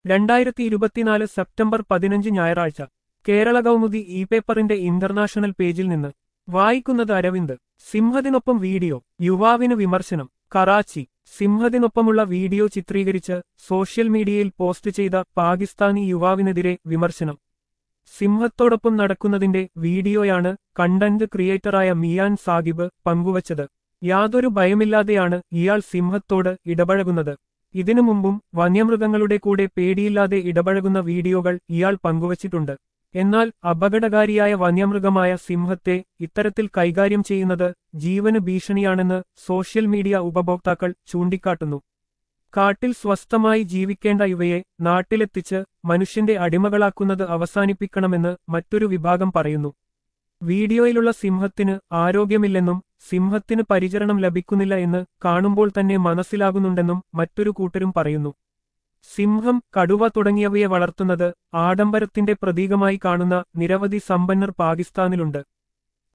രണ്ടായിരത്തി ഇരുപത്തിനാല് സെപ്റ്റംബർ പതിനഞ്ച് ഞായറാഴ്ച കേരള കൗമുദി ഇ പേപ്പറിന്റെ ഇന്റർനാഷണൽ പേജിൽ നിന്ന് വായിക്കുന്നത് അരവിന്ദ് സിംഹത്തിനൊപ്പം വീഡിയോ യുവാവിന് വിമർശനം കറാച്ചി സിംഹത്തിനൊപ്പമുള്ള വീഡിയോ ചിത്രീകരിച്ച് സോഷ്യൽ മീഡിയയിൽ പോസ്റ്റ് ചെയ്ത പാകിസ്ഥാനി യുവാവിനെതിരെ വിമർശനം സിംഹത്തോടൊപ്പം നടക്കുന്നതിന്റെ വീഡിയോയാണ് കണ്ടന്റ് ക്രിയേറ്ററായ മിയാൻ സാഹിബ് പങ്കുവച്ചത് യാതൊരു ഭയമില്ലാതെയാണ് ഇയാൾ സിംഹത്തോട് ഇടപഴകുന്നത് ഇതിനു മുമ്പും വന്യമൃഗങ്ങളുടെ കൂടെ പേടിയില്ലാതെ ഇടപഴകുന്ന വീഡിയോകൾ ഇയാൾ പങ്കുവച്ചിട്ടുണ്ട് എന്നാൽ അപകടകാരിയായ വന്യമൃഗമായ സിംഹത്തെ ഇത്തരത്തിൽ കൈകാര്യം ചെയ്യുന്നത് ജീവന് ഭീഷണിയാണെന്ന് സോഷ്യൽ മീഡിയ ഉപഭോക്താക്കൾ ചൂണ്ടിക്കാട്ടുന്നു കാട്ടിൽ സ്വസ്ഥമായി ജീവിക്കേണ്ട ഇവയെ നാട്ടിലെത്തിച്ച് മനുഷ്യന്റെ അടിമകളാക്കുന്നത് അവസാനിപ്പിക്കണമെന്ന് മറ്റൊരു വിഭാഗം പറയുന്നു വീഡിയോയിലുള്ള സിംഹത്തിന് ആരോഗ്യമില്ലെന്നും സിംഹത്തിന് പരിചരണം ലഭിക്കുന്നില്ല എന്ന് കാണുമ്പോൾ തന്നെ മനസ്സിലാകുന്നുണ്ടെന്നും മറ്റൊരു കൂട്ടരും പറയുന്നു സിംഹം കടുവ തുടങ്ങിയവയെ വളർത്തുന്നത് ആഡംബരത്തിന്റെ പ്രതീകമായി കാണുന്ന നിരവധി സമ്പന്നർ പാകിസ്ഥാനിലുണ്ട്